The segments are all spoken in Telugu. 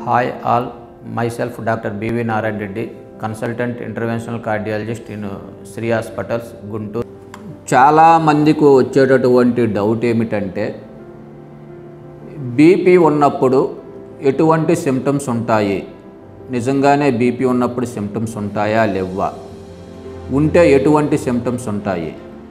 hi all myself doctor B V Narayana Reddy consultant interventional cardiologist in Sri hospitals Guntur చాలా మందికి వచ్చేటటువంటి డౌట్ ఏమిటంటే బీపీ ఉన్నప్పుడు ఎటువంటి సిమ్టమ్స్ ఉంటాయి నిజంగానే బీపీ ఉన్నప్పుడు సిమ్టమ్స్ ఉంటాయా లేవా ఉంటే ఎటువంటి సిమ్టమ్స్ ఉంటాయి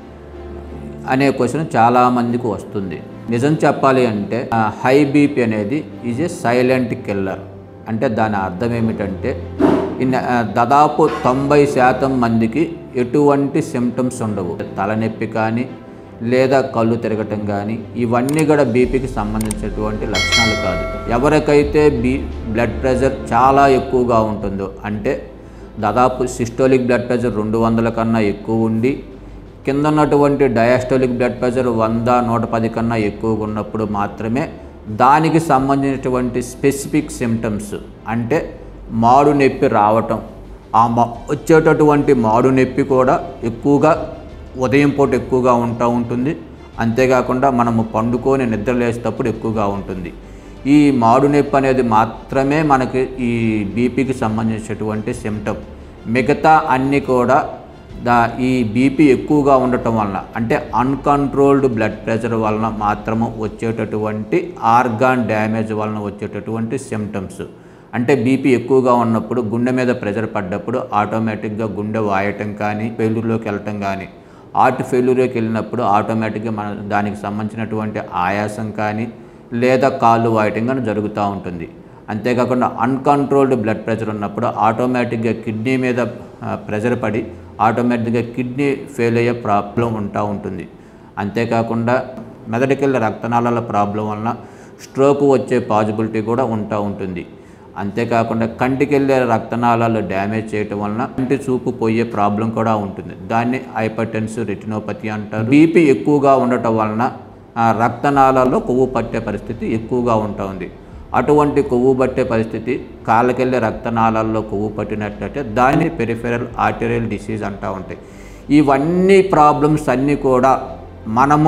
అనే క్వశ్చన్ చాలామందికి వస్తుంది నిజం చెప్పాలి అంటే హై బీపీ అనేది ఈజ్ ఏ సైలెంట్ కిల్లర్ అంటే దాని అర్థం ఏమిటంటే ఇన్ ఆ, దాదాపు తొంభై శాతం మందికి ఎటువంటి సిమ్టమ్స్ ఉండవు తలనొప్పి కానీ లేదా కళ్ళు తిరగటం కానీ ఇవన్నీ కూడా బీపీకి సంబంధించినటువంటి లక్షణాలు కాదు ఎవరికైతే బీ బ్లడ్ ప్రెషర్ చాలా ఎక్కువగా ఉంటుందో అంటే దాదాపు సిస్టోలిక్ బ్లడ్ ప్రెషర్ రెండు వందల కన్నా ఎక్కువ ఉండి కింద ఉన్నటువంటి డయాస్టోలిక్ బ్లడ్ ప్రెషర్ వంద నూట పది కన్నా ఎక్కువగా ఉన్నప్పుడు మాత్రమే దానికి సంబంధించినటువంటి స్పెసిఫిక్ సిమ్టమ్స్ అంటే మాడు నొప్పి రావటం ఆ మా వచ్చేటటువంటి మాడు నొప్పి కూడా ఎక్కువగా ఉదయం పూట ఎక్కువగా ఉంటా ఉంటుంది అంతేకాకుండా మనము పండుకొని నిద్ర లేచేటప్పుడు ఎక్కువగా ఉంటుంది ఈ మాడు నొప్పి అనేది మాత్రమే మనకి ఈ బీపీకి సంబంధించినటువంటి సిమ్టమ్ మిగతా అన్నీ కూడా దా ఈ బీపీ ఎక్కువగా ఉండటం వలన అంటే అన్కంట్రోల్డ్ బ్లడ్ ప్రెషర్ వలన మాత్రము వచ్చేటటువంటి ఆర్గాన్ డ్యామేజ్ వలన వచ్చేటటువంటి సిమ్టమ్స్ అంటే బీపీ ఎక్కువగా ఉన్నప్పుడు గుండె మీద ప్రెషర్ పడ్డప్పుడు ఆటోమేటిక్గా గుండె వాయటం కానీ ఫెయిల్యూర్లోకి వెళ్ళటం కానీ హార్ట్ ఫెయిల్యూర్లోకి వెళ్ళినప్పుడు ఆటోమేటిక్గా మన దానికి సంబంధించినటువంటి ఆయాసం కానీ లేదా కాళ్ళు వాయటం కానీ జరుగుతూ ఉంటుంది అంతేకాకుండా అన్కంట్రోల్డ్ బ్లడ్ ప్రెషర్ ఉన్నప్పుడు ఆటోమేటిక్గా కిడ్నీ మీద ఆ, ప్రెషర్ పడి ఆటోమేటిక్గా కిడ్నీ ఫెయిల్ అయ్యే ప్రాబ్లం ఉంటా ఉంటుంది అంతేకాకుండా మెదడుకెళ్ళే రక్తనాళాల ప్రాబ్లం వలన స్ట్రోక్ వచ్చే పాజిబిలిటీ కూడా ఉంటా ఉంటుంది అంతేకాకుండా కంటికెళ్ళే రక్తనాళాలు డ్యామేజ్ చేయటం వలన కంటి చూపు పోయే ప్రాబ్లం కూడా ఉంటుంది దాన్ని హైపర్టెన్స్ రెటినోపతి అంటారు బీపీ ఎక్కువగా ఉండటం వలన ఆ రక్తనాళాల్లో కొవ్వు పట్టే పరిస్థితి ఎక్కువగా ఉంటుంది అటువంటి కొవ్వు పట్టే పరిస్థితి కాళ్ళకెళ్ళే రక్తనాళాల్లో కొవ్వు పట్టినట్లయితే దాన్ని పెరిఫెరల్ ఆర్టెరియల్ డిసీజ్ అంటూ ఉంటాయి ఇవన్నీ ప్రాబ్లమ్స్ అన్నీ కూడా మనము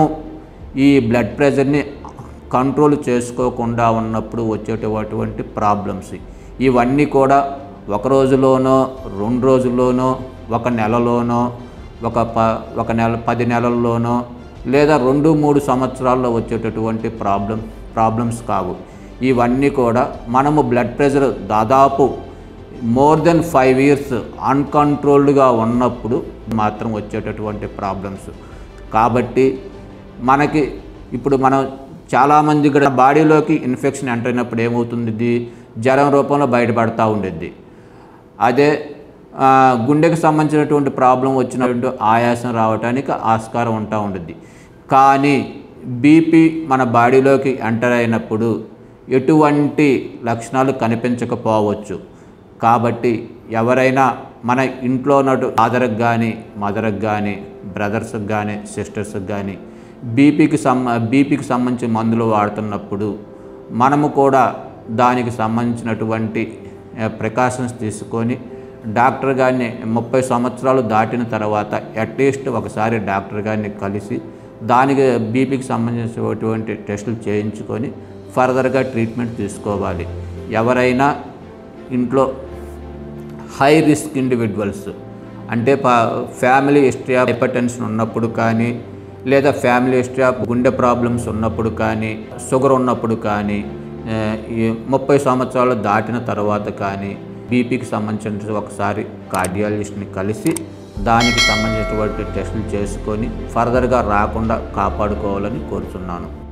ఈ బ్లడ్ ప్రెషర్ని కంట్రోల్ చేసుకోకుండా ఉన్నప్పుడు వచ్చేటటువంటి ప్రాబ్లమ్స్ ఇవన్నీ కూడా ఒక రోజులోనో రెండు రోజుల్లోనో ఒక నెలలోనో ఒక ప ఒక నెల పది నెలల్లోనో లేదా రెండు మూడు సంవత్సరాల్లో వచ్చేటటువంటి ప్రాబ్లం ప్రాబ్లమ్స్ కావు ఇవన్నీ కూడా మనము బ్లడ్ ప్రెషర్ దాదాపు మోర్ దెన్ ఫైవ్ ఇయర్స్ అన్కంట్రోల్డ్గా ఉన్నప్పుడు మాత్రం వచ్చేటటువంటి ప్రాబ్లమ్స్ కాబట్టి మనకి ఇప్పుడు మనం చాలామంది కూడా బాడీలోకి ఇన్ఫెక్షన్ ఎంటర్ అయినప్పుడు ఏమవుతుంది ఇది జ్వరం రూపంలో బయటపడతా ఉండేది అదే ఆ, గుండెకి సంబంధించినటువంటి ప్రాబ్లం వచ్చినటువంటి ఆయాసం రావడానికి ఆస్కారం ఉంటా ఉంటుంది కానీ బీపీ మన బాడీలోకి ఎంటర్ అయినప్పుడు ఎటువంటి లక్షణాలు కనిపించకపోవచ్చు కాబట్టి ఎవరైనా మన ఇంట్లో ఉన్నట్టు ఫాదర్కి కానీ మదర్కి కానీ బ్రదర్స్కి కానీ సిస్టర్స్కి కానీ బీపీకి సంబ బీపీకి సంబంధించి మందులు వాడుతున్నప్పుడు మనము కూడా దానికి సంబంధించినటువంటి ప్రికాషన్స్ తీసుకొని డాక్టర్ గారిని ముప్పై సంవత్సరాలు దాటిన తర్వాత అట్లీస్ట్ ఒకసారి డాక్టర్ గారిని కలిసి దానికి బీపీకి సంబంధించినటువంటి టెస్టులు చేయించుకొని ఫర్దర్గా ట్రీట్మెంట్ తీసుకోవాలి ఎవరైనా ఇంట్లో హై రిస్క్ ఇండివిజువల్స్ అంటే పా ఫ్యామిలీ హిస్టరీ ఆఫ్ హైపర్టెన్షన్ ఉన్నప్పుడు కానీ లేదా ఫ్యామిలీ హిస్టరీ ఆఫ్ గుండె ప్రాబ్లమ్స్ ఉన్నప్పుడు కానీ షుగర్ ఉన్నప్పుడు కానీ ఆ, ఈ ముప్పై సంవత్సరాలు దాటిన తర్వాత కానీ బీపీకి సంబంధించిన ఒకసారి కార్డియాలజిస్ట్ని కలిసి దానికి సంబంధించినటువంటి టెస్టులు చేసుకొని ఫర్దర్గా రాకుండా కాపాడుకోవాలని కోరుతున్నాను